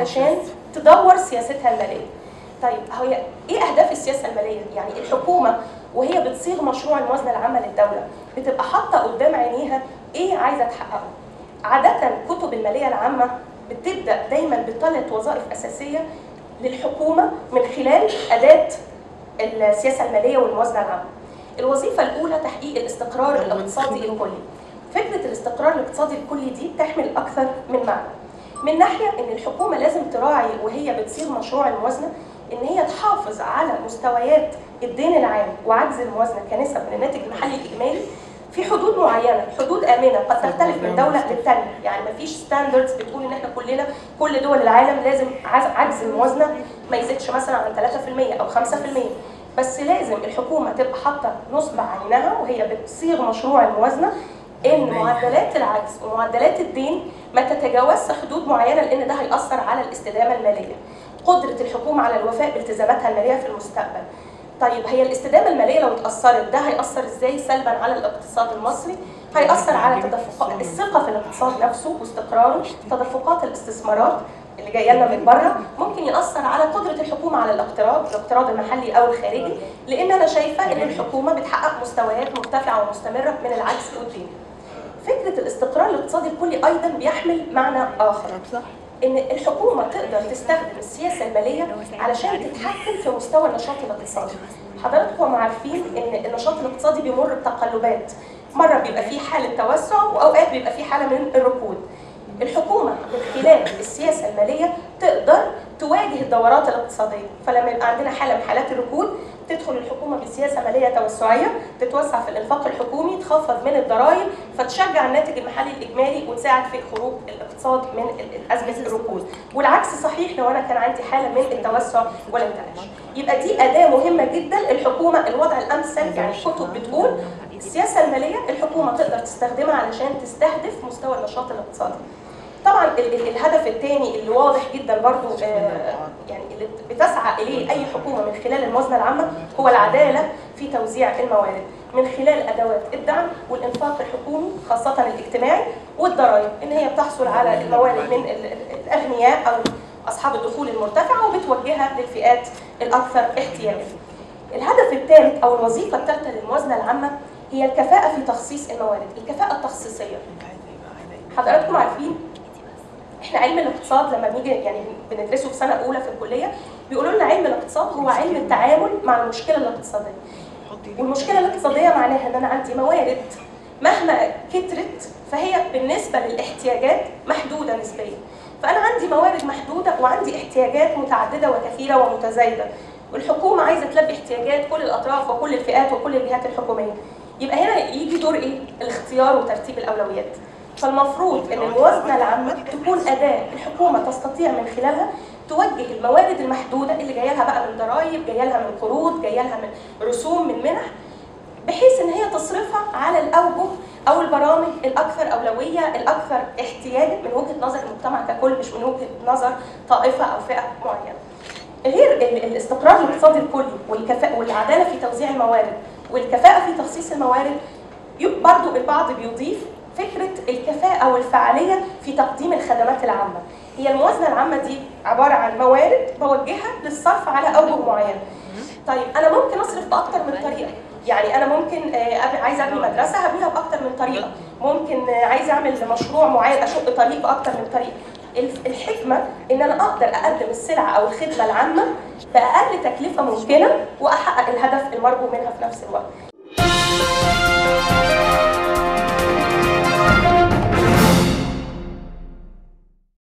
علشان تدور سياستها الماليه طيب هي ايه اهداف السياسه الماليه يعني الحكومه وهي بتصيغ مشروع الموازنه العامه للدوله بتبقى حاطه قدام عينيها ايه عايزه تحققه عاده كتب الماليه العامه بتبدا دايما بثلاث وظائف اساسيه للحكومه من خلال اداه السياسه الماليه والموازنه العامه الوظيفه الاولى تحقيق الاستقرار الاقتصادي الكلي فكره الاستقرار الاقتصادي الكلي دي تحمل اكثر من معنى من ناحيه ان الحكومه لازم تراعي وهي بتصيغ مشروع الموازنه ان هي تحافظ على مستويات الدين العام وعجز الموازنه كنسب من الناتج المحلي الاجمالي في حدود معينه حدود امنه قد تختلف من دوله للتانيه يعني مفيش ستاندردز بتقول ان احنا كلنا كل دول العالم لازم عز- عجز الموازنه ما يزيدش مثلا عن 3% او 5% بس لازم الحكومه تبقى حاطه نصب عينها وهي بتصيغ مشروع الموازنه ان معدلات العجز ومعدلات الدين ما تتجاوزش حدود معينه لان ده هياثر على الاستدامه الماليه قدره الحكومه على الوفاء بالتزاماتها الماليه في المستقبل طيب هي الاستدامه الماليه لو اتاثرت ده هياثر ازاي سلبا على الاقتصاد المصري هياثر على تدفقات الثقه في الاقتصاد نفسه واستقراره تدفقات الاستثمارات اللي جايه لنا من بره ممكن ياثر على قدره الحكومه على الاقتراض الاقتراض المحلي او الخارجي لان انا شايفه ان الحكومه بتحقق مستويات مرتفعه ومستمره من العجز والدين فكره الاستقرار الاقتصادي الكلي ايضا بيحمل معنى اخر ان الحكومه تقدر تستخدم السياسه الماليه علشان تتحكم في مستوى النشاط الاقتصادي حضراتكم عارفين ان النشاط الاقتصادي بيمر بتقلبات مره بيبقى فيه حاله توسع واوقات بيبقى فيه حاله من الركود الحكومه من خلال السياسه الماليه تقدر تواجه الدورات الاقتصاديه فلما يبقى عندنا حاله من حالات الركود تدخل الحكومه بسياسه ماليه توسعيه تتوسع في الانفاق الحكومي تخفض من الضرائب فتشجع الناتج المحلي الاجمالي وتساعد في خروج الاقتصاد من ال- ازمه الركود والعكس صحيح لو انا كان عندي حاله من التوسع والانتعاش يبقى دي اداه مهمه جدا الحكومه الوضع الامثل يعني الكتب بتقول السياسه الماليه الحكومه تقدر تستخدمها علشان تستهدف مستوى النشاط الاقتصادي طبعا ال- ال- الهدف الثاني اللي واضح جدا برضو آه، يعني اللي بتسعى اليه اي حكومه من خلال الموازنه العامه هو العداله في توزيع الموارد من خلال ادوات الدعم والانفاق الحكومي خاصه الاجتماعي والضرائب ان هي بتحصل على الموارد من ال- ال- الاغنياء او اصحاب الدخول المرتفعه وبتوجهها للفئات الاكثر احتياجا. الهدف الثالث او الوظيفه الثالثه للموازنه العامه هي الكفاءه في تخصيص الموارد، الكفاءه التخصيصيه. حضراتكم عارفين احنا علم الاقتصاد لما بنيجي يعني بندرسه في سنه اولى في الكليه بيقولوا لنا علم الاقتصاد هو علم التعامل مع المشكله الاقتصاديه والمشكله الاقتصاديه معناها ان انا عندي موارد مهما كترت فهي بالنسبه للاحتياجات محدوده نسبيا فانا عندي موارد محدوده وعندي احتياجات متعدده وكثيره ومتزايده والحكومه عايزه تلبي احتياجات كل الاطراف وكل الفئات وكل الجهات الحكوميه يبقى هنا يجي دور ايه الاختيار وترتيب الاولويات فالمفروض ان الموازنه العامه تكون اداه الحكومه تستطيع من خلالها توجه الموارد المحدوده اللي جايه لها بقى من ضرائب جايه لها من قروض جايه لها من رسوم من منح بحيث ان هي تصرفها على الاوجه او البرامج الاكثر اولويه الاكثر احتياجا من وجهه نظر المجتمع ككل مش من وجهه نظر طائفه او فئه معينه. غير ال- الاستقرار الاقتصادي الكلي والكفاءه والعداله في توزيع الموارد والكفاءه في تخصيص الموارد يب- برضو البعض بيضيف فكره الكفاءه والفعاليه في تقديم الخدمات العامه. هي الموازنه العامه دي عباره عن موارد بوجهها للصرف على اوجه معينه. طيب انا ممكن اصرف باكتر من طريقه يعني انا ممكن آه، أب- عايزه ابني مدرسه هبنيها باكتر من طريقه ممكن آه، عايزه اعمل مشروع معين اشق طريق باكتر من طريقه الف- الحكمه ان انا اقدر اقدم السلعه او الخدمه العامه باقل تكلفه ممكنه واحقق الهدف المرجو منها في نفس الوقت